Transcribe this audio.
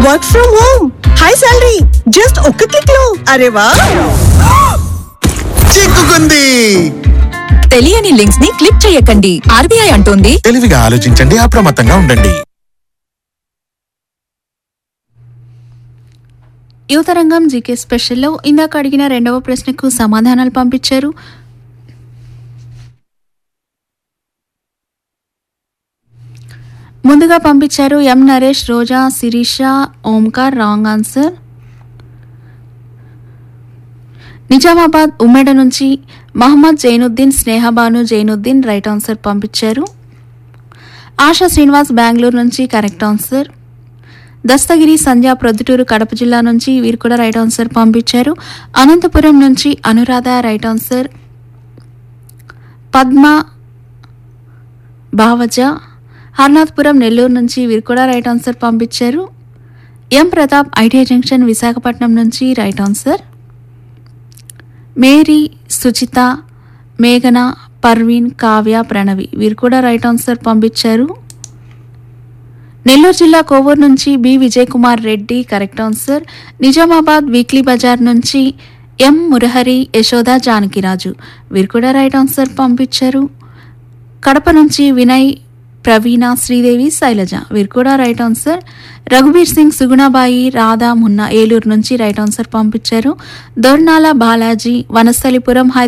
work from home high salary just ఒక్క click లో అరే వా చిక్కుకుంది తెలియని లింక్స్ ని క్లిక్ చేయకండి ఆర్బీఐ అంటోంది తెలివిగా ఆలోచించండి అప్రమత్తంగా ఉండండి యువతరంగం జీకే స్పెషల్లో ఇందాక అడిగిన రెండవ ప్రశ్నకు సమాధానాలు పంపించారు ముందుగా పంపించారు M Naresh Roja Sirisha Omkar wrong answer Nizamabad Ummeda నుంచి మహమ్మద్ జైనుద్దీన్ స్నేహబాను జైనుద్దీన్ రైట్ ఆన్సర్ పంపించారు ఆశా శ్రీనివాస్ బెంగళూరు నుంచి కరెక్ట్ ఆన్సర్ దస్తగిరి సంధ్య ప్రొద్దుటూరు కడప జిల్లా నుంచి వీరు కూడా రైట్ ఆన్సర్ పంపించారు అనంతపురం నుంచి అనురాధ రైట్ ఆన్సర్ పద్మ భావజ హర్నాథ్పురం నెల్లూరు నుంచి వీరు కూడా రైట్ ఆన్సర్ పంపించారు M Pratap ITI junction Visakhapatnam నుంచి రైట్ ఆన్సర్ మేరీ సుచిత మేఘన పర్వీన్ కావ్య ప్రణవి వీరు కూడా రైట్ ఆన్సర్ పంపించారు నెల్లూరు జిల్లా కోవూరు నుంచి B Vijay Kumar Reddy correct answer Nizamabad weekly బజార్ నుంచి ఎం మురహరి యశోద జానకిరాజు వీరు కూడా రైట్ ఆన్సర్ పంపించారు కడప నుంచి వినయ్ ప్రవీణ శ్రీదేవి శైలజ వీరు కూడా రైట్ ఆన్సర్ రఘుబీర్ సింగ్ సుగుణబాయి రాధా మున్నా ఏలూరు నుంచి రైట్ ఆన్సర్ పంపించారు దొర్నాల బాలాజీ వనస్థలిపురం హైదరాబాద్